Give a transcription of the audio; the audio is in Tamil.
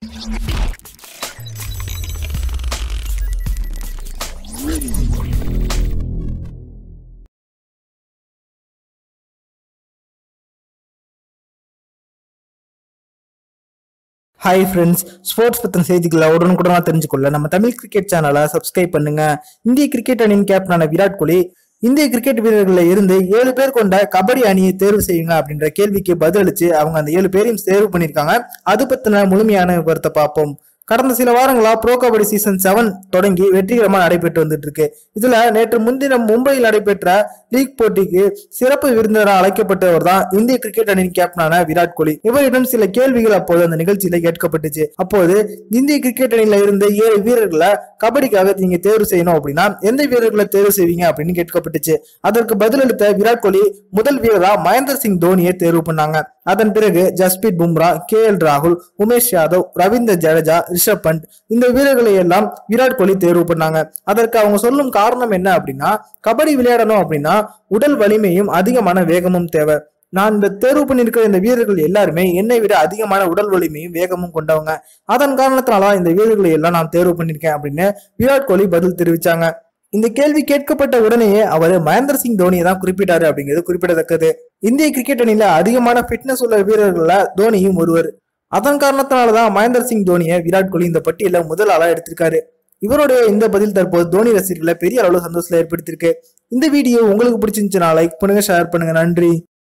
ஹாய் ஃப்ரெண்ட்ஸ் ஸ்போர்ட்ஸ் பத்தின செய்திகளை உடனுக்குடனா தெரிஞ்சுக்கொள்ள நம்ம தமிழ் கிரிக்கெட் சேனலை சப்ஸ்கிரைப் பண்ணுங்க இந்திய கிரிக்கெட் அணியின் கேப்டனான விராட் கோலி இந்திய கிரிக்கெட் வீரர்களில் இருந்து ஏழு பேர் கொண்ட கபடி அணியை தேர்வு செய்யுங்க அப்படின்ற கேள்விக்கு பதிலளிச்சு அவங்க அந்த ஏழு பேரையும் தேர்வு பண்ணியிருக்காங்க அது பத்தின முழுமையான விவரத்தை பார்ப்போம் கடந்த சில வாரங்களா ப்ரோ கபடி சீசன் செவன் தொடங்கி வெற்றிகரமா நடைபெற்று வந்துட்டு இருக்கு இதுல நேற்று முன்தினம் மும்பையில் நடைபெற்ற லீக் போட்டிக்கு சிறப்பு விருந்தினராக அழைக்கப்பட்டவர் தான் இந்திய கிரிக்கெட் அணியின் கேப்டனான விராட் கோலி இவரிடம் சில கேள்விகள் அப்போது அந்த நிகழ்ச்சியில கேட்கப்பட்டுச்சு அப்போது இந்திய கிரிக்கெட் அணியில இருந்த ஏழு வீரர்களை கபடிக்காக நீங்க தேர்வு செய்யணும் அப்படின்னா எந்த வீரர்களை தேர்வு செய்வீங்க அப்படின்னு கேட்கப்பட்டுச்சு அதற்கு பதிலளித்த விராட் கோலி முதல் வீரரா மகேந்திர சிங் தோனியை தேர்வு பண்ணாங்க அதன் பிறகு ஜஸ்பீத் பும்ரா கே எல் ராகுல் உமேஷ் யாதவ் ரவீந்தர் ஜடேஜா ரிஷப் பண்ட் இந்த வீரர்களை எல்லாம் விராட் கோலி தேர்வு பண்ணாங்க அதற்கு அவங்க சொல்லும் காரணம் என்ன அப்படின்னா கபடி விளையாடணும் அப்படின்னா உடல் வலிமையும் அதிகமான வேகமும் தேவை நான் இந்த தேர்வு பண்ணியிருக்கிற இந்த வீரர்கள் எல்லாருமே என்னை விட அதிகமான உடல் வலிமையும் வேகமும் கொண்டவங்க அதன் காரணத்தினால இந்த வீரர்களை எல்லாம் நான் தேர்வு பண்ணியிருக்கேன் அப்படின்னு விராட் கோலி பதில் தெரிவிச்சாங்க இந்த கேள்வி கேட்கப்பட்ட உடனேயே அவர் மகேந்திர சிங் தோனியை தான் குறிப்பிட்டாரு அப்படிங்கிறது குறிப்பிடத்தக்கது இந்திய கிரிக்கெட் அணியில அதிகமான ஃபிட்னஸ் உள்ள வீரர்கள்ல தோனியும் ஒருவர் அதன் காரணத்தினாலதான் மகேந்திர சிங் தோனியை விராட் கோலி இந்த பட்டியல முதல் ஆளா எடுத்திருக்காரு இவருடைய இந்த பதில் தற்போது தோனி ரசிகர்களை பெரிய அளவு சந்தோஷத்துல ஏற்படுத்தியிருக்கு இந்த வீடியோ உங்களுக்கு பிடிச்சிருந்துச்சுன்னா லைக் பண்ணுங்க ஷேர் பண்ணுங்க நன்றி